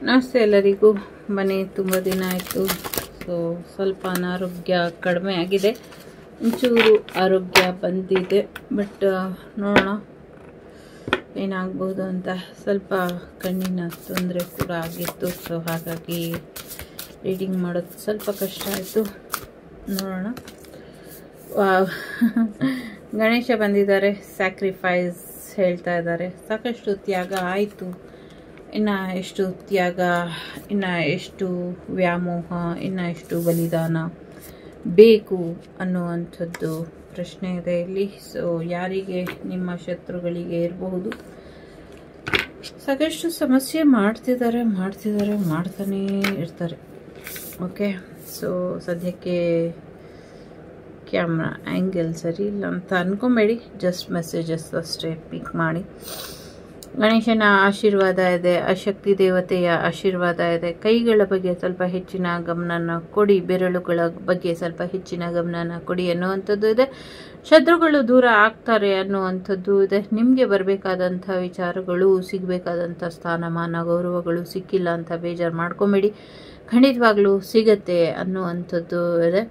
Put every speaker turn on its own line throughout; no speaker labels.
ನಮಸ್ತೆ ಎಲ್ಲರಿಗೂ ಬನ್ನಿ ತುಂಬ ದಿನ ಆಯಿತು ಸೊ ಸ್ವಲ್ಪ ಅನಾರೋಗ್ಯ ಕಡಿಮೆ ಆಗಿದೆ ಒಂಚೂರು ಆರೋಗ್ಯ ಬಂದಿದೆ ಬಟ್ ನೋಡೋಣ ಏನಾಗ್ಬೋದು ಅಂತ ಸ್ವಲ್ಪ ಕಣ್ಣಿನ ತೊಂದರೆ ಕೂಡ ಆಗಿತ್ತು ಸೊ ಹಾಗಾಗಿ ರೀಡಿಂಗ್ ಮಾಡೋದು ಸ್ವಲ್ಪ ಕಷ್ಟ ಆಯಿತು ನೋಡೋಣ ವಾವ್. ಗಣೇಶ ಬಂದಿದ್ದಾರೆ ಸ್ಯಾಕ್ರಿಫೈಸ್ ಹೇಳ್ತಾ ಇದ್ದಾರೆ ಸಾಕಷ್ಟು ತ್ಯಾಗ ಆಯಿತು ಇನ್ನು ಎಷ್ಟು ತ್ಯಾಗ ಇನ್ನು ಎಷ್ಟು ವ್ಯಾಮೋಹ ಇನ್ನು ಎಷ್ಟು ಬಲಿದಾನ ಬೇಕು ಅನ್ನುವಂಥದ್ದು ಪ್ರಶ್ನೆ ಇದೆ ಇಲ್ಲಿ ಸೊ ಯಾರಿಗೆ ನಿಮ್ಮ ಶತ್ರುಗಳಿಗೆ ಇರಬಹುದು ಸಾಕಷ್ಟು ಸಮಸ್ಯೆ ಮಾಡ್ತಿದ್ದಾರೆ ಮಾಡ್ತಿದ್ದಾರೆ ಮಾಡ್ತಾನೇ ಇರ್ತಾರೆ ಓಕೆ ಸೊ ಸದ್ಯಕ್ಕೆ ಕ್ಯಾಮ್ರಾ ಆ್ಯಂಗಲ್ ಸರಿ ಇಲ್ಲ ಅಂತ ಅನ್ಕೊಂಬೇಡಿ ಜಸ್ಟ್ ಮೆಸೇಜಸ್ ಅಷ್ಟೇ ಪಿಕ್ ಮಾಡಿ ಗಣೇಶನ ಆಶೀರ್ವಾದ ಇದೆ ಅಶಕ್ತಿ ದೇವತೆಯ ಆಶೀರ್ವಾದ ಇದೆ ಕೈಗಳ ಬಗ್ಗೆ ಸ್ವಲ್ಪ ಹೆಚ್ಚಿನ ಗಮನನ ಕೊಡಿ ಬೆರಳುಗಳ ಬಗ್ಗೆ ಸ್ವಲ್ಪ ಹೆಚ್ಚಿನ ಗಮನನ ಕೊಡಿ ಅನ್ನುವಂಥದ್ದು ಇದೆ ಶತ್ರುಗಳು ದೂರ ಆಗ್ತಾರೆ ಅನ್ನುವಂಥದ್ದು ಇದೆ ನಿಮಗೆ ಬರಬೇಕಾದಂಥ ವಿಚಾರಗಳು ಸಿಗಬೇಕಾದಂಥ ಸ್ಥಾನಮಾನ ಗೌರವಗಳು ಸಿಕ್ಕಿಲ್ಲ ಅಂತ ಬೇಜಾರು ಮಾಡ್ಕೊಂಬೇಡಿ ಖಂಡಿತವಾಗ್ಲೂ ಸಿಗತ್ತೆ ಅನ್ನುವಂಥದ್ದು ಇದೆ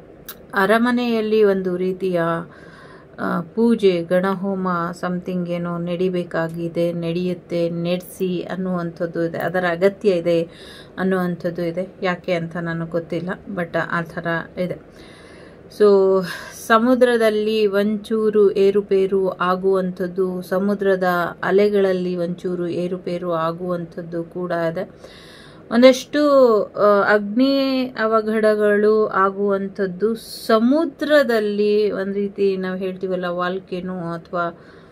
ಅರಮನೆಯಲ್ಲಿ ಒಂದು ರೀತಿಯ ಆ, ಪೂಜೆ ಗಣಹೋಮ ಸಮಥಿಂಗ್ ಏನೋ ನಡಿಬೇಕಾಗಿದೆ ನಡೆಯುತ್ತೆ ನಡೆಸಿ ಅನ್ನುವಂಥದ್ದು ಇದೆ ಅದರ ಅಗತ್ಯ ಇದೆ ಅನ್ನುವಂಥದ್ದು ಇದೆ ಯಾಕೆ ಅಂತ ನನಗೆ ಗೊತ್ತಿಲ್ಲ ಬಟ್ ಆ ಥರ ಇದೆ ಸೊ ಸಮುದ್ರದಲ್ಲಿ ಒಂಚೂರು ಏರುಪೇರು ಆಗುವಂಥದ್ದು ಸಮುದ್ರದ ಅಲೆಗಳಲ್ಲಿ ಒಂಚೂರು ಏರುಪೇರು ಆಗುವಂಥದ್ದು ಕೂಡ ಇದೆ ಒಂದಷ್ಟು ಆ, ಅಗ್ನಿ ಅವಘಡಗಳು ಆಗುವಂಥದ್ದು ಸಮುದ್ರದಲ್ಲಿ ಒಂದು ರೀತಿ ನಾವು ಹೇಳ್ತೀವಲ್ಲ ವಾಲ್ಕೆನೋ ಅಥವಾ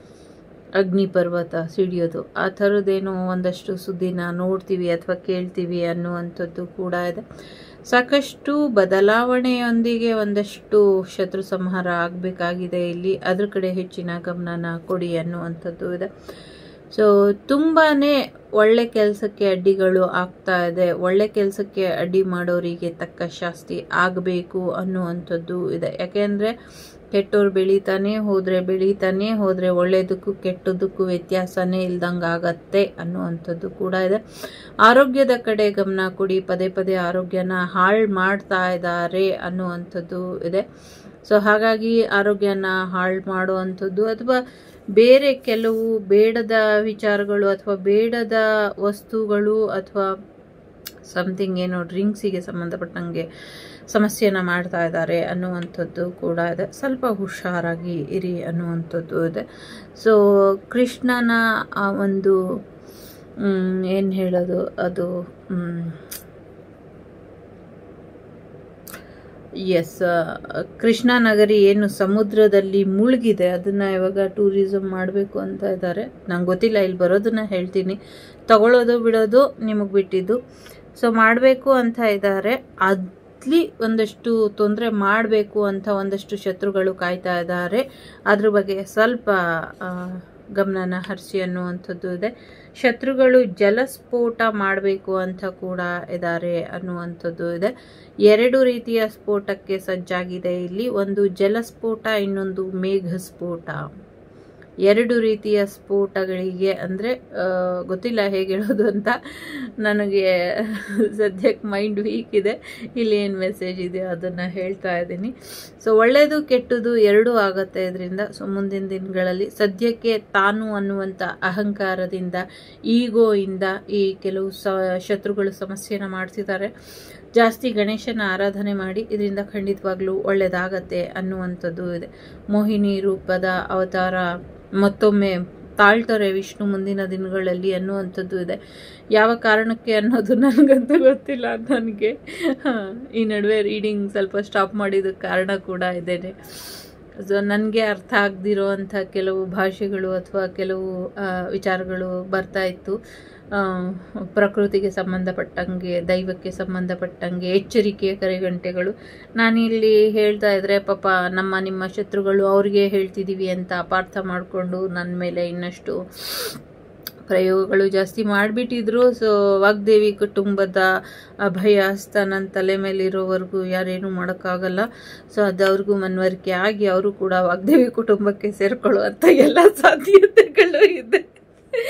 ಅಗ್ನಿ ಪರ್ವತ ಸಿಡಿಯೋದು ಆ ಥರದ್ದೇನೋ ಒಂದಷ್ಟು ಸುದ್ದಿನ ನೋಡ್ತೀವಿ ಅಥವಾ ಕೇಳ್ತೀವಿ ಅನ್ನುವಂಥದ್ದು ಕೂಡ ಇದೆ ಸಾಕಷ್ಟು ಬದಲಾವಣೆಯೊಂದಿಗೆ ಒಂದಷ್ಟು ಶತ್ರು ಸಂಹಾರ ಆಗಬೇಕಾಗಿದೆ ಇಲ್ಲಿ ಅದ್ರ ಕಡೆ ಹೆಚ್ಚಿನ ಗಮನನ ಕೊಡಿ ಅನ್ನುವಂಥದ್ದು ಇದೆ ಸೊ ತುಂಬಾನೇ ಒಳ್ಳೆ ಕೆಲಸಕ್ಕೆ ಅಡ್ಡಿಗಳು ಆಗ್ತಾ ಇದೆ ಒಳ್ಳೆ ಕೆಲಸಕ್ಕೆ ಅಡ್ಡಿ ಮಾಡೋರಿಗೆ ತಕ್ಕ ಶಾಸ್ತಿ ಆಗಬೇಕು ಅನ್ನುವಂಥದ್ದು ಇದೆ ಯಾಕೆಂದ್ರೆ ಕೆಟ್ಟೋರು ಬೆಳೀತಾನೆ ಹೋದ್ರೆ ಬೆಳೀತಾನೆ ಹೋದ್ರೆ ಒಳ್ಳೇದಕ್ಕೂ ಕೆಟ್ಟದಕ್ಕೂ ವ್ಯತ್ಯಾಸನೇ ಇಲ್ದಂಗೆ ಆಗತ್ತೆ ಅನ್ನುವಂಥದ್ದು ಕೂಡ ಇದೆ ಆರೋಗ್ಯದ ಕಡೆ ಗಮನ ಕೊಡಿ ಪದೇ ಪದೇ ಆರೋಗ್ಯನ ಹಾಳು ಮಾಡ್ತಾ ಇದ್ದಾರೆ ಅನ್ನುವಂಥದ್ದು ಇದೆ ಸೊ ಹಾಗಾಗಿ ಆರೋಗ್ಯನ ಹಾಳು ಮಾಡುವಂಥದ್ದು ಅಥವಾ ಬೇರೆ ಕೆಲವು ಬೇಡದ ವಿಚಾರಗಳು ಅಥವಾ ಬೇಡದ ವಸ್ತುಗಳು ಅಥವಾ ಸಮಥಿಂಗ್ ಏನೋ ಡ್ರಿಂಕ್ಸಿಗೆ ಸಂಬಂಧಪಟ್ಟಂಗೆ ಸಮಸ್ಯೆನ ಮಾಡ್ತಾ ಇದ್ದಾರೆ ಅನ್ನುವಂಥದ್ದು ಕೂಡ ಇದೆ ಸ್ವಲ್ಪ ಹುಷಾರಾಗಿ ಇರಿ ಅನ್ನುವಂಥದ್ದು ಇದೆ ಸೊ ಕೃಷ್ಣನ ಆ ಒಂದು ಏನು ಹೇಳೋದು ಅದು ಮ್, ಎಸ್ ಕೃಷ್ಣಾ ನಗರಿ ಏನು ಸಮುದ್ರದಲ್ಲಿ ಮುಳುಗಿದೆ ಅದನ್ನ ಇವಾಗ ಟೂರಿಸಂ ಮಾಡಬೇಕು ಅಂತ ಇದ್ದಾರೆ ನಂಗೆ ಗೊತ್ತಿಲ್ಲ ಇಲ್ಲಿ ಬರೋದನ್ನ ಹೇಳ್ತೀನಿ ತಗೊಳ್ಳೋದು ಬಿಡೋದು ನಿಮಗೆ ಬಿಟ್ಟಿದ್ದು ಸೊ ಮಾಡಬೇಕು ಅಂತ ಇದ್ದಾರೆ ಅಲ್ಲಿ ಒಂದಷ್ಟು ತೊಂದರೆ ಮಾಡಬೇಕು ಅಂತ ಒಂದಷ್ಟು ಶತ್ರುಗಳು ಕಾಯ್ತಾ ಇದ್ದಾರೆ ಅದ್ರ ಬಗ್ಗೆ ಸ್ವಲ್ಪ ಆ, ಗಮನನ ಹರಿಸಿ ಅನ್ನುವಂಥದ್ದು ಇದೆ ಶತ್ರುಗಳು ಜಲಸ್ಫೋಟ ಮಾಡಬೇಕು ಅಂತ ಕೂಡ ಇದ್ದಾರೆ ಅನ್ನುವಂಥದ್ದು ಇದೆ ಎರಡು ರೀತಿಯ ಸ್ಫೋಟಕ್ಕೆ ಸಜ್ಜಾಗಿದೆ ಇಲ್ಲಿ ಒಂದು ಜಲಸ್ಫೋಟ ಇನ್ನೊಂದು ಮೇಘ ಸ್ಫೋಟ ಎರಡು ರೀತಿಯ ಸ್ಫೋಟಗಳಿಗೆ ಅಂದರೆ ಗೊತ್ತಿಲ್ಲ ಹೇಗೆ ಹೇಳೋದು ಅಂತ ನನಗೆ ಸದ್ಯಕ್ಕೆ ಮೈಂಡ್ ವೀಕ್ ಇದೆ ಇಲ್ಲಿ ಏನು ಮೆಸೇಜ್ ಇದೆ ಅದನ್ನು ಹೇಳ್ತಾ ಇದ್ದೀನಿ ಸೊ ಒಳ್ಳೆಯದು ಕೆಟ್ಟದು ಎರಡೂ ಆಗತ್ತೆ ಇದರಿಂದ ಸೊ ಮುಂದಿನ ದಿನಗಳಲ್ಲಿ ಸದ್ಯಕ್ಕೆ ತಾನು ಅನ್ನುವಂಥ ಅಹಂಕಾರದಿಂದ ಈಗೋಯಿಂದ ಈ ಕೆಲವು ಸ ಶತ್ರುಗಳು ಸಮಸ್ಯೆನ ಮಾಡ್ತಿದ್ದಾರೆ ಜಾಸ್ತಿ ಗಣೇಶನ ಆರಾಧನೆ ಮಾಡಿ ಇದರಿಂದ ಖಂಡಿತವಾಗ್ಲೂ ಒಳ್ಳೆಯದಾಗತ್ತೆ ಅನ್ನುವಂಥದ್ದು ಇದೆ ಮೋಹಿನಿ ರೂಪದ ಅವತಾರ ಮತ್ತೊಮ್ಮೆ ತಾಳ್ತಾರೆ ವಿಷ್ಣು ಮುಂದಿನ ದಿನಗಳಲ್ಲಿ ಅನ್ನುವಂಥದ್ದು ಇದೆ ಯಾವ ಕಾರಣಕ್ಕೆ ಅನ್ನೋದು ನನಗಂತೂ ಗೊತ್ತಿಲ್ಲ ನನಗೆ ಈ ನಡುವೆ ರೀಡಿಂಗ್ ಸ್ವಲ್ಪ ಸ್ಟಾಪ್ ಮಾಡಿದ್ದಕ್ಕೆ ಕಾರಣ ಕೂಡ ಇದೇನೆ ಸೊ ನನಗೆ ಅರ್ಥ ಆಗದಿರೋ ಅಂಥ ಕೆಲವು ಭಾಷೆಗಳು ಅಥವಾ ಕೆಲವು ಆ, ವಿಚಾರಗಳು ಬರ್ತಾ ಇತ್ತು ಆ, ಪ್ರಕೃತಿಗೆ ಸಂಬಂಧಪಟ್ಟಂಗೆ ದೈವಕ್ಕೆ ಸಂಬಂಧಪಟ್ಟಂಗೆ ಎಚ್ಚರಿಕೆಯ ಕರೆಗಂಟೆಗಳು ನಾನಿಲ್ಲಿ ಹೇಳ್ತಾ ಇದ್ರೆ ಪಾಪ ನಮ್ಮ ನಿಮ್ಮ ಶತ್ರುಗಳು ಅವ್ರಿಗೆ ಹೇಳ್ತಿದ್ದೀವಿ ಅಂತ ಅಪಾರ್ಥ ಮಾಡಿಕೊಂಡು ನನ್ನ ಮೇಲೆ ಇನ್ನಷ್ಟು ಪ್ರಯೋಗಗಳು ಜಾಸ್ತಿ ಮಾಡಿಬಿಟ್ಟಿದ್ರು ಸೊ ವಾಗ್ದೇವಿ ಕುಟುಂಬದ ಅಭಯ ಹಸ್ತ ನನ್ನ ತಲೆ ಮೇಲೆ ಇರೋವರೆಗೂ ಯಾರೇನು ಮಾಡೋಕ್ಕಾಗಲ್ಲ ಸೊ ಅದು ಅವ್ರಿಗೂ ಮನವರಿಕೆ ಆಗಿ ಅವರು ಕೂಡ ವಾಗ್ದೇವಿ ಕುಟುಂಬಕ್ಕೆ ಸೇರ್ಕೊಳ್ಳುವಂಥ ಎಲ್ಲ ಸಾಧ್ಯತೆಗಳು ಇದೆ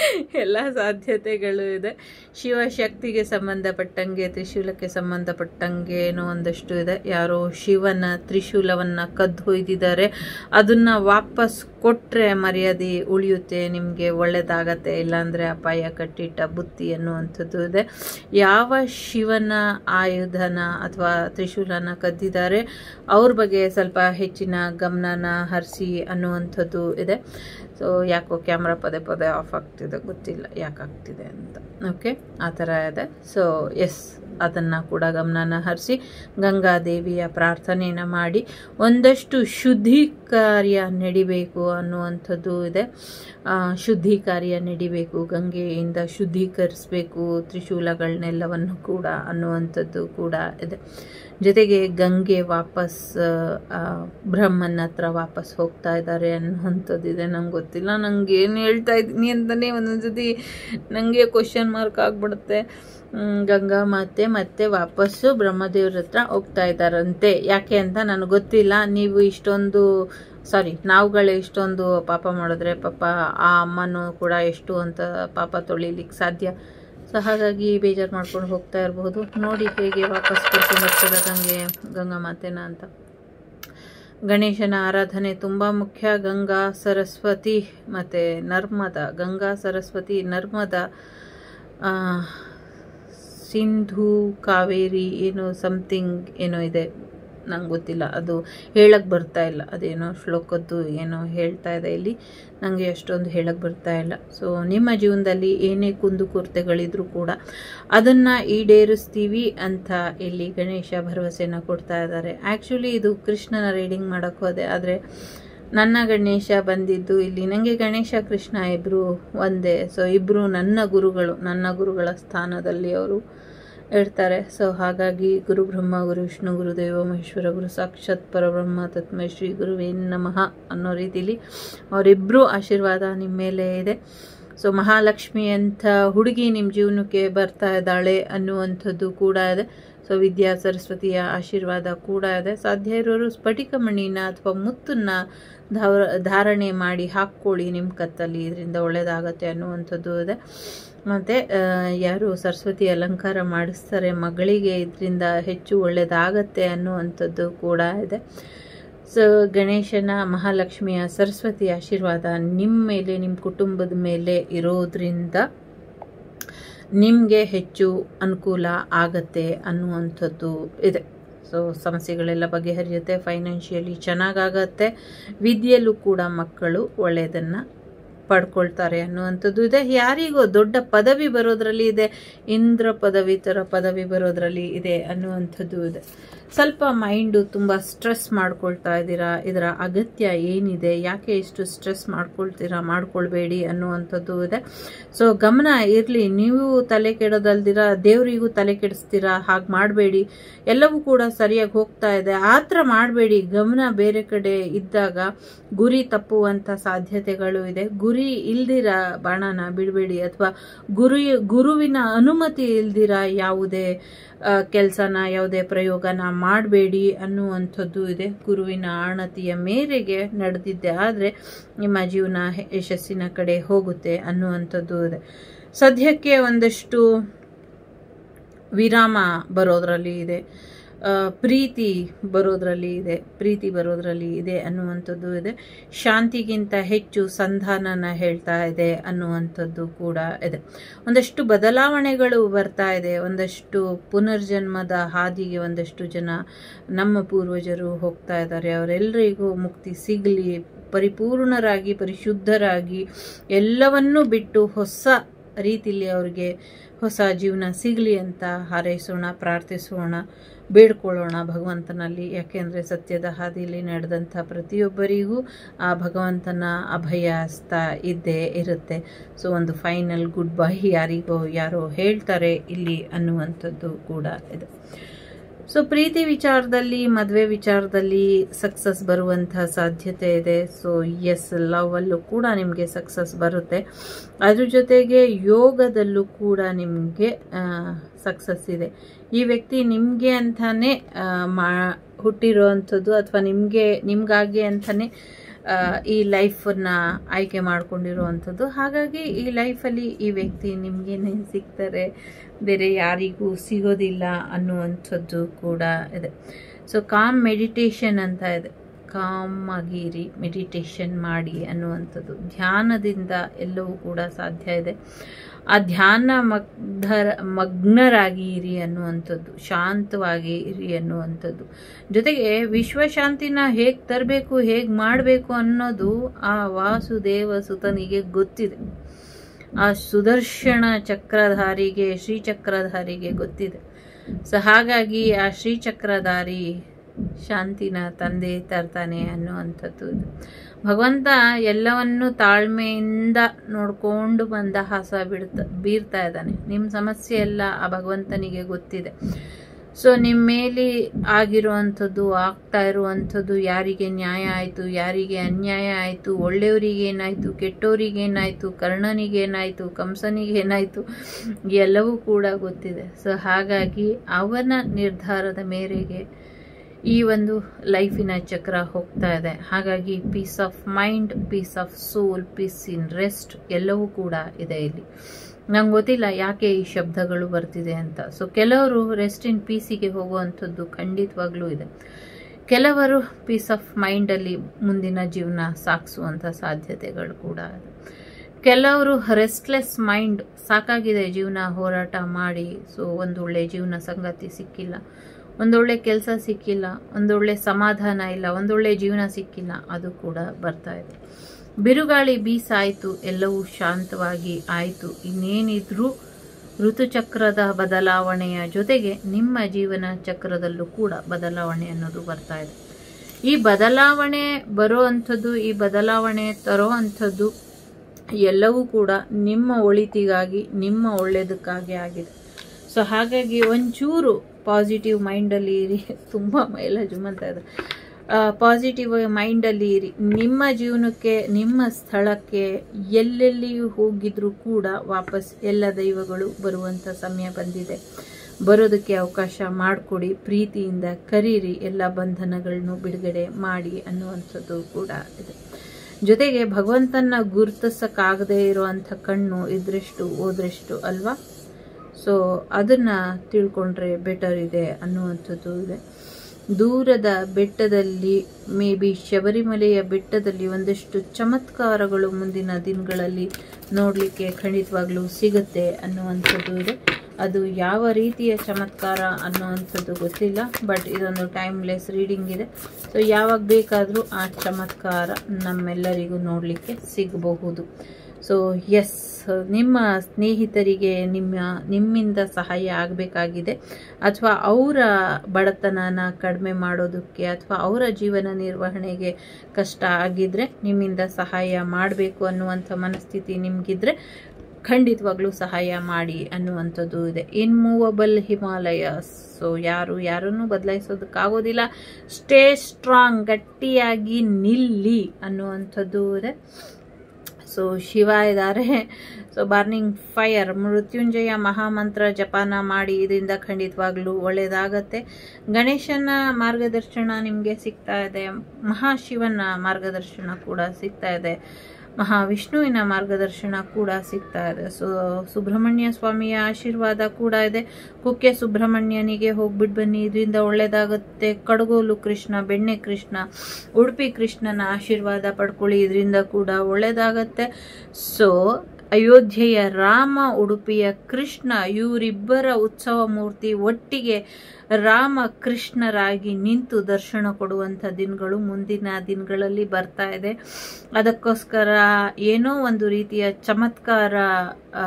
ಎಲ್ಲ ಸಾಧ್ಯತೆಗಳು ಇದೆ ಶಿವಶಕ್ತಿಗೆ ಸಂಬಂಧಪಟ್ಟಂಗೆ ತ್ರಿಶೂಲಕ್ಕೆ ಸಂಬಂಧಪಟ್ಟಂಗೆ ಏನೋ ಒಂದಷ್ಟು ಇದೆ ಯಾರೋ ಶಿವನ ತ್ರಿಶೂಲವನ್ನು ಕದ್ದು ಒಯ್ದಿದ್ದಾರೆ ಅದನ್ನು ವಾಪಸ್ ಕೊಟ್ಟರೆ ಮರ್ಯಾದೆ ಉಳಿಯುತ್ತೆ ನಿಮಗೆ ಒಳ್ಳೆಯದಾಗತ್ತೆ ಇಲ್ಲಾಂದರೆ ಅಪಾಯ ಕಟ್ಟಿಟ್ಟ ಬುತ್ತಿ ಅನ್ನುವಂಥದ್ದು ಇದೆ ಯಾವ ಶಿವನ ಆಯುಧನ ಅಥವಾ ತ್ರಿಶೂಲನ ಕದ್ದಿದ್ದಾರೆ ಅವ್ರ ಬಗ್ಗೆ ಸ್ವಲ್ಪ ಹೆಚ್ಚಿನ ಗಮನನ ಹರಿಸಿ ಅನ್ನುವಂಥದ್ದು ಇದೆ ಸೊ ಯಾಕೋ ಕ್ಯಾಮ್ರಾ ಪದೇ ಪದೇ ಆಫ್ ಆಗ್ತಿದೆ ಗೊತ್ತಿಲ್ಲ ಯಾಕೆ ಆಗ್ತಿದೆ ಅಂತ ಓಕೆ ಆ ಥರ ಇದೆ ಸೊ ಎಸ್ ಅದನ್ನು ಕೂಡ ಗಮನನ ಹರಿಸಿ ಗಂಗಾದೇವಿಯ ಪ್ರಾರ್ಥನೆಯನ್ನು ಮಾಡಿ ಒಂದಷ್ಟು ಶುದ್ಧಿ ಕಾರ್ಯ ನಡಿಬೇಕು ಅನ್ನುವಂಥದ್ದು ಇದೆ ಆ, ಶುದ್ಧಿ ಕಾರ್ಯ ನಡಿಬೇಕು ಗಂಗೆಯಿಂದ ಶುದ್ಧೀಕರಿಸಬೇಕು ತ್ರಿಶೂಲಗಳನ್ನೆಲ್ಲವನ್ನು ಕೂಡ ಅನ್ನುವಂಥದ್ದು ಕೂಡ ಇದೆ ಜೊತೆಗೆ ಗಂಗೆ ವಾಪಸ್ ಆ, ಬ್ರಹ್ಮನ ಹತ್ರ ವಾಪಸ್ ಹೋಗ್ತಾ ಇದ್ದಾರೆ ಅನ್ನುವಂಥದ್ದಿದೆ ನಂಗೆ ಗೊತ್ತಿಲ್ಲ ನಂಗೆ ಏನು ಹೇಳ್ತಾ ಇದ್ದೀನಿ ಅಂತಲೇ ಒಂದೊಂದ್ಸತಿ ನನಗೆ ಕ್ವಶನ್ ಮಾರ್ಕ್ ಆಗಿಬಿಡುತ್ತೆ ಗಂಗಾ ಮಾತೆ ಮತ್ತೆ ವಾಪಸ್ಸು ಬ್ರಹ್ಮದೇವ್ರ ಹತ್ರ ಹೋಗ್ತಾ ಇದ್ದಾರಂತೆ ಯಾಕೆ ಅಂತ ನನಗೆ ಗೊತ್ತಿಲ್ಲ ನೀವು ಇಷ್ಟೊಂದು ಸಾರಿ ನಾವುಗಳೇ ಇಷ್ಟೊಂದು ಪಾಪ ಮಾಡಿದ್ರೆ ಪಾಪ ಆ ಅಮ್ಮನೂ ಕೂಡ ಎಷ್ಟು ಅಂತ ಪಾಪ ತೊಳಿಲಿಕ್ಕೆ ಸಾಧ್ಯ ಸೊ ಹಾಗಾಗಿ ಬೇಜಾರು ಮಾಡ್ಕೊಂಡು ಹೋಗ್ತಾ ಇರಬಹುದು ನೋಡಿ ಹೇಗೆ ವಾಪಸ್ ಕರ್ಕೊಂಡು ಹೋಗ್ತಾರೆ ಗಂಗೆ ಗಂಗಾ ಮಾತೆನ ಅಂತ ಗಣೇಶನ ಆರಾಧನೆ ತುಂಬ ಮುಖ್ಯ ಗಂಗಾ ಸರಸ್ವತಿ ಮತ್ತು ನರ್ಮದ ಗಂಗಾ ಸರಸ್ವತಿ ನರ್ಮದ ಆ, ಸಿಂಧು ಕಾವೇರಿ ಏನೋ ಸಮಥಿಂಗ್ ಏನೋ ಇದೆ ನಂಗೆ ಗೊತ್ತಿಲ್ಲ ಅದು ಹೇಳಕ್ಕೆ ಬರ್ತಾ ಇಲ್ಲ ಅದೇನೋ ಶ್ಲೋಕದ್ದು ಏನೋ ಹೇಳ್ತಾ ಇದೆ ಇಲ್ಲಿ ನನಗೆ ಅಷ್ಟೊಂದು ಹೇಳಕ್ಕೆ ಬರ್ತಾ ಇಲ್ಲ ಸೊ ನಿಮ್ಮ ಜೀವನದಲ್ಲಿ ಏನೇ ಕುಂದುಕೊರತೆಗಳಿದ್ರೂ ಕೂಡ ಅದನ್ನು ಈಡೇರಿಸ್ತೀವಿ ಅಂತ ಇಲ್ಲಿ ಗಣೇಶ ಭರವಸೆನ ಕೊಡ್ತಾ ಇದ್ದಾರೆ ಆ್ಯಕ್ಚುಲಿ ಇದು ಕೃಷ್ಣನ ರೀಡಿಂಗ್ ಮಾಡೋಕ್ಕೆ ಹೋದೆ ಆದರೆ ನನ್ನ ಗಣೇಶ ಬಂದಿದ್ದು ಇಲ್ಲಿ ನನಗೆ ಗಣೇಶ ಕೃಷ್ಣ ಇಬ್ಬರು ಒಂದೇ ಸೊ ಇಬ್ಬರು ನನ್ನ ಗುರುಗಳು ನನ್ನ ಗುರುಗಳ ಸ್ಥಾನದಲ್ಲಿ ಅವರು ಇರ್ತಾರೆ ಸೊ ಹಾಗಾಗಿ ಗುರು ಬ್ರಹ್ಮ ಗುರು ವಿಷ್ಣು ಗುರುದೇವ ಮಹೇಶ್ವರ ಗುರು ಸಾಕ್ಷಾತ್ ಪರಬ್ರಹ್ಮ ತತ್ಮೈ ಶ್ರೀ ಗುರುವೇ ನಮಃ ಅನ್ನೋ ರೀತಿಲಿ ಅವರಿಬ್ಬರು ಆಶೀರ್ವಾದ ನಿಮ್ಮ ಮೇಲೆ ಇದೆ ಸೊ ಮಹಾಲಕ್ಷ್ಮಿ ಅಂತ ಹುಡುಗಿ ನಿಮ್ಮ ಜೀವನಕ್ಕೆ ಬರ್ತಾ ಇದ್ದಾಳೆ ಅನ್ನುವಂಥದ್ದು ಕೂಡ ಇದೆ ಸೊ ವಿದ್ಯಾ ಸರಸ್ವತಿಯ ಆಶೀರ್ವಾದ ಕೂಡ ಇದೆ ಸಾಧ್ಯ ಇರೋರು ಸ್ಫಟಿಕ ಮಣಿನ ಅಥವಾ ಮುತ್ತನ್ನ ಧಾವ- ಧಾರಣೆ ಮಾಡಿ ಹಾಕ್ಕೊಳ್ಳಿ ನಿಮ್ಮ ಕತ್ತಲ್ಲಿ ಇದರಿಂದ ಒಳ್ಳೆಯದಾಗತ್ತೆ ಅನ್ನುವಂಥದ್ದು ಇದೆ ಮತ್ತು ಯಾರು ಸರಸ್ವತಿ ಅಲಂಕಾರ ಮಾಡಿಸ್ತಾರೆ ಮಗಳಿಗೆ ಇದರಿಂದ ಹೆಚ್ಚು ಒಳ್ಳೆಯದಾಗತ್ತೆ ಅನ್ನುವಂಥದ್ದು ಕೂಡ ಇದೆ ಸೊ ಗಣೇಶನ ಮಹಾಲಕ್ಷ್ಮಿಯ ಸರಸ್ವತಿ ಆಶೀರ್ವಾದ ನಿಮ್ಮ ಮೇಲೆ ನಿಮ್ಮ ಕುಟುಂಬದ ಮೇಲೆ ಇರೋದ್ರಿಂದ ನಿಮಗೆ ಹೆಚ್ಚು ಅನುಕೂಲ ಆಗತ್ತೆ ಅನ್ನುವಂಥದ್ದು ಇದೆ ಸೊ ಸಮಸ್ಯೆಗಳೆಲ್ಲ ಬಗೆಹರಿಯುತ್ತೆ ಫೈನಾನ್ಷಿಯಲಿ ಚೆನ್ನಾಗಾಗತ್ತೆ ವಿದ್ಯೆಯಲ್ಲೂ ಕೂಡ ಮಕ್ಕಳು ಒಳ್ಳೆಯದನ್ನು ಪಡ್ಕೊಳ್ತಾರೆ ಅನ್ನುವಂಥದ್ದು ಇದೆ ಯಾರಿಗೋ ದೊಡ್ಡ ಪದವಿ ಬರೋದ್ರಲ್ಲಿ ಇದೆ ಇಂದ್ರ ಪದವಿ ಥರ ಪದವಿ ಬರೋದ್ರಲ್ಲಿ ಇದೆ ಅನ್ನುವಂಥದ್ದು ಇದೆ ಸ್ವಲ್ಪ ಮೈಂಡು ತುಂಬ ಸ್ಟ್ರೆಸ್ ಮಾಡ್ಕೊಳ್ತಾ ಇದ್ದೀರಾ ಇದರ ಅಗತ್ಯ ಏನಿದೆ ಯಾಕೆ ಇಷ್ಟು ಸ್ಟ್ರೆಸ್ ಮಾಡ್ಕೊಳ್ತೀರಾ ಮಾಡ್ಕೊಳ್ಬೇಡಿ ಅನ್ನುವಂಥದ್ದು ಇದೆ ಸೊ ಗಮನ ಇರಲಿ ನೀವು ತಲೆ ಕೆಡೋದಲ್ದಿರ ದೇವರಿಗೂ ತಲೆ ಕೆಡಿಸ್ತೀರಾ ಹಾಗೆ ಮಾಡಬೇಡಿ ಎಲ್ಲವೂ ಕೂಡ ಸರಿಯಾಗಿ ಹೋಗ್ತಾ ಇದೆ ಆ ಥರ ಮಾಡಬೇಡಿ ಗಮನ ಬೇರೆ ಕಡೆ ಇದ್ದಾಗ ಗುರಿ ತಪ್ಪುವಂಥ ಸಾಧ್ಯತೆಗಳು ಇದೆ ಗುರಿ ಇಲ್ದಿರ ಬಾಣನ ಬಿಡಬೇಡಿ ಅಥವಾ ಗುರು ಗುರುವಿನ ಅನುಮತಿ ಇಲ್ದಿರ ಯಾವುದೇ ಕೆಲಸನ ಯಾವುದೇ ಪ್ರಯೋಗನ ಮಾಡಬೇಡಿ ಅನ್ನುವಂಥದ್ದು ಇದೆ ಗುರುವಿನ ಆಣತಿಯ ಮೇರೆಗೆ ನಡೆದಿದ್ದೆ ಆದರೆ ನಿಮ್ಮ ಜೀವನ ಯಶಸ್ಸಿನ ಕಡೆ ಹೋಗುತ್ತೆ ಅನ್ನುವಂಥದ್ದು ಇದೆ ಸದ್ಯಕ್ಕೆ ಒಂದಷ್ಟು ವಿರಾಮ ಬರೋದ್ರಲ್ಲಿ ಇದೆ ಆ, ಪ್ರೀತಿ ಬರೋದ್ರಲ್ಲಿ ಇದೆ ಪ್ರೀತಿ ಬರೋದ್ರಲ್ಲಿ ಇದೆ ಅನ್ನುವಂಥದ್ದು ಇದೆ ಶಾಂತಿಗಿಂತ ಹೆಚ್ಚು ಸಂಧಾನನ ಹೇಳ್ತಾ ಇದೆ ಅನ್ನುವಂಥದ್ದು ಕೂಡ ಇದೆ ಒಂದಷ್ಟು ಬದಲಾವಣೆಗಳು ಬರ್ತಾ ಇದೆ ಒಂದಷ್ಟು ಪುನರ್ಜನ್ಮದ ಹಾದಿಗೆ ಒಂದಷ್ಟು ಜನ ನಮ್ಮ ಪೂರ್ವಜರು ಹೋಗ್ತಾ ಇದ್ದಾರೆ ಅವರೆಲ್ಲರಿಗೂ ಮುಕ್ತಿ ಸಿಗಲಿ ಪರಿಪೂರ್ಣರಾಗಿ ಪರಿಶುದ್ಧರಾಗಿ ಎಲ್ಲವನ್ನೂ ಬಿಟ್ಟು ಹೊಸ ರೀತಿಲಿ ಅವ್ರಿಗೆ ಹೊಸ ಜೀವನ ಸಿಗಲಿ ಅಂತ ಹಾರೈಸೋಣ ಪ್ರಾರ್ಥಿಸೋಣ ಬೇಡ್ಕೊಳ್ಳೋಣ ಭಗವಂತನಲ್ಲಿ ಯಾಕೆಂದರೆ ಸತ್ಯದ ಹಾದಿಯಲ್ಲಿ ನಡೆದಂಥ ಪ್ರತಿಯೊಬ್ಬರಿಗೂ ಆ ಭಗವಂತನ ಅಭಯ ಹಸ್ತ ಇದ್ದೇ ಇರುತ್ತೆ ಸೊ ಒಂದು ಫೈನಲ್ ಗುಡ್ ಬೈ ಯಾರಿಗೋ ಯಾರೋ ಹೇಳ್ತಾರೆ ಇಲ್ಲಿ ಅನ್ನುವಂಥದ್ದು ಕೂಡ ಇದೆ ಸೊ ಪ್ರೀತಿ ವಿಚಾರದಲ್ಲಿ ಮದುವೆ ವಿಚಾರದಲ್ಲಿ ಸಕ್ಸಸ್ ಬರುವಂತಹ ಸಾಧ್ಯತೆ ಇದೆ ಸೊ ಎಸ್ ಲವ್ ಅಲ್ಲೂ ಕೂಡ ನಿಮಗೆ ಸಕ್ಸಸ್ ಬರುತ್ತೆ ಅದ್ರ ಜೊತೆಗೆ ಯೋಗದಲ್ಲೂ ಕೂಡ ನಿಮಗೆ ಸಕ್ಸಸ್ ಇದೆ ಈ ವ್ಯಕ್ತಿ ನಿಮಗೆ ಅಂತಾನೆ ಆ, ಮಾ ಹುಟ್ಟಿರೋವಂಥದ್ದು ಅಥವಾ ನಿಮಗೆ ನಿಮಗಾಗಿ ಅಂತಾನೆ ಆ, ಈ ಲೈಫನ್ನ ಆಯ್ಕೆ ಮಾಡ್ಕೊಂಡಿರುವಂಥದ್ದು ಹಾಗಾಗಿ ಈ ಲೈಫಲ್ಲಿ ಈ ವ್ಯಕ್ತಿ ನಿಮಗೇನೆ ಸಿಗ್ತಾರೆ ಬೇರೆ ಯಾರಿಗೂ ಸಿಗೋದಿಲ್ಲ ಅನ್ನುವಂಥದ್ದು ಕೂಡ ಇದೆ ಸೊ ಕಾಮ್ ಮೆಡಿಟೇಷನ್ ಅಂತ ಇದೆ ಕಾಮ್ ಆಗಿರಿ ಮೆಡಿಟೇಷನ್ ಮಾಡಿ ಅನ್ನುವಂಥದ್ದು ಧ್ಯಾನದಿಂದ ಎಲ್ಲವೂ ಕೂಡ ಸಾಧ್ಯ ಇದೆ ಆ ಧ್ಯಾನ ಮಗ್ಧರ ಮಗ್ನರಾಗಿ ಇರಿ ಅನ್ನುವಂಥದ್ದು ಶಾಂತವಾಗಿ ಇರಿ ಅನ್ನುವಂಥದ್ದು ಜೊತೆಗೆ ವಿಶ್ವಶಾಂತಿನ ಹೇಗೆ ತರಬೇಕು ಹೇಗೆ ಮಾಡಬೇಕು ಅನ್ನೋದು ಆ ವಾಸುದೇವ ಸುತನಿಗೆ ಗೊತ್ತಿದೆ ಆ ಸುದರ್ಶನ ಚಕ್ರಧಾರಿಗೆ ಶ್ರೀಚಕ್ರಧಾರಿಗೆ ಗೊತ್ತಿದೆ ಸೊ ಹಾಗಾಗಿ ಆ ಶ್ರೀಚಕ್ರಧಾರಿ ಶಾಂತಿನ ತಂದೆ ತರ್ತಾನೆ ಅನ್ನುವಂಥದ್ದು ಇದು ಭಗವಂತ ಎಲ್ಲವನ್ನು ತಾಳ್ಮೆಯಿಂದ ನೋಡ್ಕೊಂಡು ಬಂದ ಹಾಸ ಬಿಡ್ತಾ ಬೀರ್ತಾ ಇದ್ದಾನೆ ನಿಮ್ಮ ಸಮಸ್ಯೆ ಎಲ್ಲ ಆ ಭಗವಂತನಿಗೆ ಗೊತ್ತಿದೆ ಸೊ ನಿಮ್ಮ ಮೇಲೆ ಆಗಿರುವಂಥದ್ದು ಆಗ್ತಾ ಇರುವಂಥದ್ದು ಯಾರಿಗೆ ನ್ಯಾಯ ಆಯಿತು ಯಾರಿಗೆ ಅನ್ಯಾಯ ಆಯಿತು ಒಳ್ಳೆಯವರಿಗೇನಾಯಿತು ಕೆಟ್ಟವರಿಗೇನಾಯಿತು ಕರ್ಣನಿಗೇನಾಯಿತು ಕಂಸನಿಗೇನಾಯಿತು ಎಲ್ಲವೂ ಕೂಡ ಗೊತ್ತಿದೆ ಸೊ ಹಾಗಾಗಿ ಅವನ ನಿರ್ಧಾರದ ಮೇರೆಗೆ ಈ ಒಂದು ಲೈಫಿನ ಚಕ್ರ ಹೋಗ್ತಾ ಇದೆ ಹಾಗಾಗಿ peace of mind peace of soul peace in rest ಎಲ್ಲವೂ ಕೂಡ ಇದೆ ಇಲ್ಲಿ ನಂಗೆ ಗೊತ್ತಿಲ್ಲ ಯಾಕೆ ಈ ಶಬ್ದಗಳು ಬರ್ತಿದೆ ಅಂತ ಸೊ ಕೆಲವರು ರೆಸ್ಟ್ ಇನ್ ಪೀಸಿಗೆ ಹೋಗುವಂಥದ್ದು ಖಂಡಿತವಾಗ್ಲೂ ಇದೆ ಕೆಲವರು ಪೀಸ್ ಆಫ್ ಮೈಂಡಲ್ಲಿ ಮುಂದಿನ ಜೀವನ ಸಾಗಿಸುವಂಥ ಸಾಧ್ಯತೆಗಳು ಕೂಡ ಇದೆ ಕೆಲವರು ರೆಸ್ಟ್ಲೆಸ್ ಮೈಂಡ್ ಸಾಕಾಗಿದೆ ಜೀವನ ಹೋರಾಟ ಮಾಡಿ ಸೊ ಒಂದೊಳ್ಳೆ ಜೀವನ ಸಂಗತಿ ಸಿಕ್ಕಿಲ್ಲ ಒಂದೊಳ್ಳೆ ಕೆಲಸ ಸಿಕ್ಕಿಲ್ಲ ಒಂದೊಳ್ಳೆ ಸಮಾಧಾನ ಇಲ್ಲ ಒಂದೊಳ್ಳೆ ಜೀವನ ಸಿಕ್ಕಿಲ್ಲ ಅದು ಕೂಡ ಬರ್ತಾ ಇದೆ ಬಿರುಗಾಳಿ ಬೀಸಾಯಿತು ಎಲ್ಲವೂ ಶಾಂತವಾಗಿ ಆಯಿತು ಇನ್ನೇನಿದ್ರೂ ಋತುಚಕ್ರದ ಬದಲಾವಣೆಯ ಜೊತೆಗೆ ನಿಮ್ಮ ಜೀವನ ಚಕ್ರದಲ್ಲೂ ಕೂಡ ಬದಲಾವಣೆ ಅನ್ನೋದು ಬರ್ತಾ ಇದೆ ಈ ಬದಲಾವಣೆ ಬರೋ ಅಂಥದ್ದು ಈ ಬದಲಾವಣೆ ತರೋ ಅಂಥದ್ದು ಎಲ್ಲವೂ ಕೂಡ ನಿಮ್ಮ ಒಳಿತಿಗಾಗಿ ನಿಮ್ಮ ಒಳ್ಳೆಯದಕ್ಕಾಗಿ ಆಗಿದೆ ಸೊ ಹಾಗಾಗಿ ಒಂಚೂರು ಪಾಸಿಟಿವ್ ಮೈಂಡಲ್ಲಿ ಇರಿ ತುಂಬ ಮೈಲ ಜುಮ್ಮಂತ ಇದೆ ಪಾಸಿಟಿವ್ ಮೈಂಡಲ್ಲಿ ಇರಿ ನಿಮ್ಮ ಜೀವನಕ್ಕೆ ನಿಮ್ಮ ಸ್ಥಳಕ್ಕೆ ಎಲ್ಲೆಲ್ಲಿಯೂ ಹೋಗಿದ್ರೂ ಕೂಡ ವಾಪಸ್ ಎಲ್ಲ ದೈವಗಳು ಬರುವಂಥ ಸಮಯ ಬಂದಿದೆ ಬರೋದಕ್ಕೆ ಅವಕಾಶ ಮಾಡಿಕೊಡಿ ಪ್ರೀತಿಯಿಂದ ಕರೀರಿ ಎಲ್ಲ ಬಂಧನಗಳನ್ನು ಬಿಡುಗಡೆ ಮಾಡಿ ಅನ್ನುವಂಥದ್ದು ಕೂಡ ಇದೆ ಜೊತೆಗೆ ಭಗವಂತನ ಗುರುತಿಸಕ್ಕಾಗದೇ ಇರುವಂಥ ಕಣ್ಣು ಇದ್ರೆಷ್ಟು ಓದ್ರೆಷ್ಟು ಅಲ್ವಾ ಸೊ ಅದನ್ನ ತಿಳ್ಕೊಂಡ್ರೆ ಬೆಟರ್ ಇದೆ ಅನ್ನುವಂಥದ್ದು ಇದೆ ದೂರದ ಬೆಟ್ಟದಲ್ಲಿ ಮೇ ಬಿ ಶಬರಿಮಲೆಯ ಬೆಟ್ಟದಲ್ಲಿ ಒಂದಷ್ಟು ಚಮತ್ಕಾರಗಳು ಮುಂದಿನ ದಿನಗಳಲ್ಲಿ ನೋಡಲಿಕ್ಕೆ ಖಂಡಿತವಾಗ್ಲೂ ಸಿಗುತ್ತೆ ಅನ್ನುವಂಥದ್ದು ಇದೆ ಅದು ಯಾವ ರೀತಿಯ ಚಮತ್ಕಾರ ಅನ್ನುವಂಥದ್ದು ಗೊತ್ತಿಲ್ಲ ಬಟ್ ಇದೊಂದು ಟೈಮ್ಲೆಸ್ ರೀಡಿಂಗ್ ಇದೆ ಸೊ ಯಾವಾಗ ಬೇಕಾದರೂ ಆ ಚಮತ್ಕಾರ ನಮ್ಮೆಲ್ಲರಿಗೂ ನೋಡಲಿಕ್ಕೆ ಸಿಗಬಹುದು ಸೊ ಎಸ್ ನಿಮ್ಮ ಸ್ನೇಹಿತರಿಗೆ ನಿಮ್ಮ ನಿಮ್ಮಿಂದ ಸಹಾಯ ಆಗಬೇಕಾಗಿದೆ ಅಥವಾ ಅವರ ಬಡತನನ ಕಡಿಮೆ ಮಾಡೋದಕ್ಕೆ ಅಥವಾ ಅವರ ಜೀವನ ನಿರ್ವಹಣೆಗೆ ಕಷ್ಟ ಆಗಿದ್ರೆ ನಿಮ್ಮಿಂದ ಸಹಾಯ ಮಾಡಬೇಕು ಅನ್ನುವಂಥ ಮನಸ್ಥಿತಿ ನಿಮಗಿದ್ರೆ ಖಂಡಿತವಾಗ್ಲೂ ಸಹಾಯ ಮಾಡಿ ಅನ್ನುವಂಥದ್ದು ಇದೆ ಇನ್ಮೂವಬಲ್ ಹಿಮಾಲಯಸ್ ಸೊ ಯಾರು ಯಾರನ್ನು ಬದಲಾಯಿಸೋದಕ್ಕಾಗೋದಿಲ್ಲ ಸ್ಟೇ ಸ್ಟ್ರಾಂಗ್ ಗಟ್ಟಿಯಾಗಿ ನಿಲ್ಲಿ ಅನ್ನುವಂಥದ್ದು ಇದೆ ಸೊ ಶಿವ ಇದ್ದಾರೆ so burning fire Mrityunjaya Mahamantra ಜಪಾನ ಮಾಡಿ ಇದರಿಂದ ಖಂಡಿತವಾಗ್ಲೂ ಒಳ್ಳೆಯದಾಗತ್ತೆ ಗಣೇಶನ ಮಾರ್ಗದರ್ಶನ ನಿಮಗೆ ಸಿಗ್ತಾ ಇದೆ ಮಹಾಶಿವನ ಮಾರ್ಗದರ್ಶನ ಕೂಡ ಸಿಗ್ತಾ ಇದೆ ಮಹಾವಿಷ್ಣುವಿನ ಮಾರ್ಗದರ್ಶನ ಕೂಡ ಸಿಗ್ತಾ ಇದೆ ಸೊ ಸುಬ್ರಹ್ಮಣ್ಯ ಸ್ವಾಮಿಯ ಆಶೀರ್ವಾದ ಕೂಡ ಇದೆ ಕುಕ್ಕೆ ಸುಬ್ರಹ್ಮಣ್ಯನಿಗೆ ಹೋಗ್ಬಿಟ್ಟು ಬನ್ನಿ ಇದರಿಂದ ಒಳ್ಳೇದಾಗುತ್ತೆ ಕಡಗೋಲು ಕೃಷ್ಣ ಬೆಣ್ಣೆ ಕೃಷ್ಣ ಉಡುಪಿ ಕೃಷ್ಣನ ಆಶೀರ್ವಾದ ಪಡ್ಕೊಳ್ಳಿ ಇದರಿಂದ ಕೂಡ ಒಳ್ಳೇದಾಗತ್ತೆ ಸೊ ಅಯೋಧ್ಯೆಯ ರಾಮ ಉಡುಪಿಯ ಕೃಷ್ಣ ಇವರಿಬ್ಬರ ಉತ್ಸವ ಮೂರ್ತಿ ಒಟ್ಟಿಗೆ ರಾಮ ಕೃಷ್ಣರಾಗಿ ನಿಂತು ದರ್ಶನ ಕೊಡುವಂಥ ದಿನಗಳು ಮುಂದಿನ ದಿನಗಳಲ್ಲಿ ಬರ್ತಾ ಇದೆ ಅದಕ್ಕೋಸ್ಕರ ಏನೋ ಒಂದು ರೀತಿಯ ಚಮತ್ಕಾರ ಆ,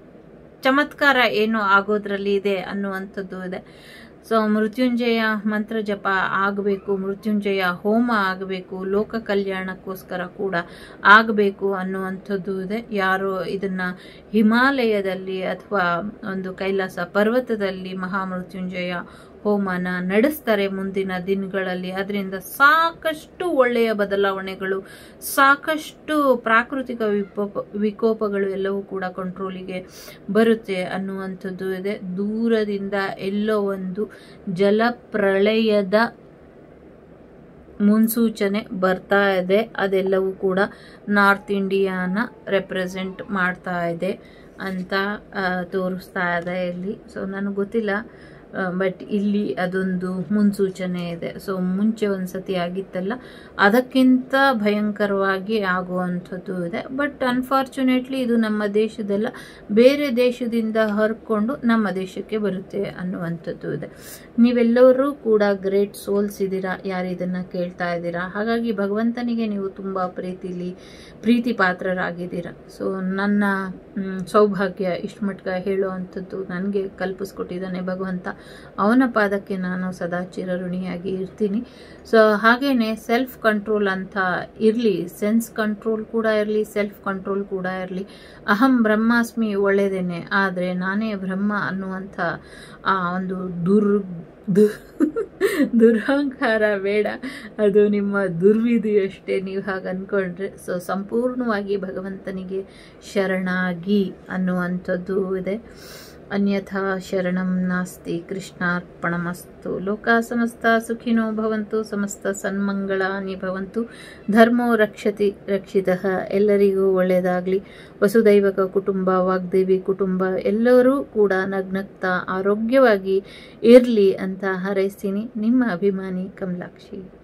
ಚಮತ್ಕಾರ ಏನೋ ಆಗೋದ್ರಲ್ಲಿ ಇದೆ ಅನ್ನುವಂಥದ್ದು ಇದೆ ಸೊ ಮೃತ್ಯುಂಜಯ ಮಂತ್ರ ಜಪ ಆಗಬೇಕು ಮೃತ್ಯುಂಜಯ ಹೋಮ ಆಗಬೇಕು ಲೋಕ ಕಲ್ಯಾಣಕ್ಕೋಸ್ಕರ ಕೂಡ ಆಗಬೇಕು ಅನ್ನುವಂಥದ್ದು ಇದೆ ಯಾರು ಇದನ್ನ ಹಿಮಾಲಯದಲ್ಲಿ ಅಥವಾ ಒಂದು ಕೈಲಾಸ ಪರ್ವತದಲ್ಲಿ ಮಹಾಮೃತ್ಯುಂಜಯ ಹೋಮನ ನಡೆಸ್ತಾರೆ ಮುಂದಿನ ದಿನಗಳಲ್ಲಿ ಅದರಿಂದ ಸಾಕಷ್ಟು ಒಳ್ಳೆಯ ಬದಲಾವಣೆಗಳು ಸಾಕಷ್ಟು ಪ್ರಾಕೃತಿಕ ವಿಕೋಪ ವಿಕೋಪಗಳು ಎಲ್ಲವೂ ಕೂಡ ಕಂಟ್ರೋಲಿಗೆ ಬರುತ್ತೆ ಅನ್ನುವಂಥದ್ದು ಇದೆ ದೂರದಿಂದ ಎಲ್ಲೋ ಒಂದು ಜಲಪ್ರಳಯದ ಮುನ್ಸೂಚನೆ ಬರ್ತಾ ಇದೆ ಅದೆಲ್ಲವೂ ಕೂಡ ನಾರ್ತ್ ಇಂಡಿಯಾನ ರೆಪ್ರೆಸೆಂಟ್ ಮಾಡ್ತಾ ಇದೆ ಅಂತ ಆ, ತೋರಿಸ್ತಾ ಇದೆ ಇಲ್ಲಿ ಸೊ ನನಗೆ ಗೊತ್ತಿಲ್ಲ ಬಟ್ ಇಲ್ಲಿ ಅದೊಂದು ಮುನ್ಸೂಚನೆ ಇದೆ ಸೊ ಮುಂಚೆ ಒಂದು ಸತಿ ಆಗಿತ್ತಲ್ಲ ಅದಕ್ಕಿಂತ ಭಯಂಕರವಾಗಿ ಆಗುವಂಥದ್ದು ಇದೆ ಬಟ್ ಅನ್ಫಾರ್ಚುನೇಟ್ಲಿ ಇದು ನಮ್ಮ ದೇಶದಲ್ಲ ಬೇರೆ ದೇಶದಿಂದ ಹರ್ಕೊಂಡು ನಮ್ಮ ದೇಶಕ್ಕೆ ಬರುತ್ತೆ ಅನ್ನುವಂಥದ್ದು ಇದೆ ನೀವೆಲ್ಲರೂ ಕೂಡ ಗ್ರೇಟ್ ಸೋಲ್ಸ್ ಇದ್ದೀರಾ ಯಾರು ಇದನ್ನು ಕೇಳ್ತಾ ಇದ್ದೀರಾ ಹಾಗಾಗಿ ಭಗವಂತನಿಗೆ ನೀವು ತುಂಬ ಪ್ರೀತಿಲಿ ಪ್ರೀತಿ ಪಾತ್ರರಾಗಿದ್ದೀರಾ ಸೊ ನನ್ನ ಮ್, ಸೌಭಾಗ್ಯ ಇಷ್ಟು ಮಟ್ಟ ಹೇಳುವಂಥದ್ದು ನನಗೆ ಕಲ್ಪಿಸ್ಕೊಟ್ಟಿದ್ದಾನೆ ಭಗವಂತ ಅವನ ಪಾದಕ್ಕೆ ನಾನು ಸದಾ ಚಿರಋಣಿಯಾಗಿ ಇರ್ತೀನಿ ಸೊ ಹಾಗೇನೆ ಸೆಲ್ಫ್ ಕಂಟ್ರೋಲ್ ಅಂತ ಇರಲಿ ಸೆನ್ಸ್ ಕಂಟ್ರೋಲ್ ಕೂಡ ಇರಲಿ ಸೆಲ್ಫ್ ಕಂಟ್ರೋಲ್ ಕೂಡ ಇರಲಿ ಅಹಂ ಬ್ರಹ್ಮಾಸ್ಮಿ ಒಳ್ಳೆಯದೇನೆ ಆದರೆ ನಾನೇ ಬ್ರಹ್ಮ ಅನ್ನುವಂಥ ಆ ಒಂದು ದುರ್ ದು ದುರಹಂಕಾರ ಬೇಡ ಅದು ನಿಮ್ಮ ದುರ್ವಿಧಿಯಷ್ಟೇ ನೀವು ಹಾಗೆ ಅಂದ್ಕೊಂಡ್ರೆ ಸೊ ಸಂಪೂರ್ಣವಾಗಿ ಭಗವಂತನಿಗೆ ಶರಣಾಗಿ ಅನ್ನುವಂಥದ್ದು ಇದೆ ಅನ್ಯಥಾ ಶರಣಂ ನಾಸ್ತಿ ಕೃಷ್ಣಾರ್ಪಣಮಸ್ತು ಲೋಕ ಸಮಸ್ತ ಸುಖಿನೋ ಭವಂತು ಸಮಸ್ತ ಸನ್ಮಂಗಳಾನಿ ಭವಂತು ಧರ್ಮೋ ರಕ್ಷತಿ ರಕ್ಷಿತಃ ಎಲ್ಲರಿಗೂ ಒಳ್ಳೆಯದಾಗಲಿ ವಸುದೈವಕ ಕುಟುಂಬ ವಾಗ್ದೇವಿ ಕುಟುಂಬ ಎಲ್ಲರೂ ಕೂಡ ನಗ್ನಗ್ತಾ ಆರೋಗ್ಯವಾಗಿ ಇರಲಿ ಅಂತ ಹಾರೈಸ್ತೀನಿ ನಿಮ್ಮ ಅಭಿಮಾನಿ ಕಮಲಾಕ್ಷಿ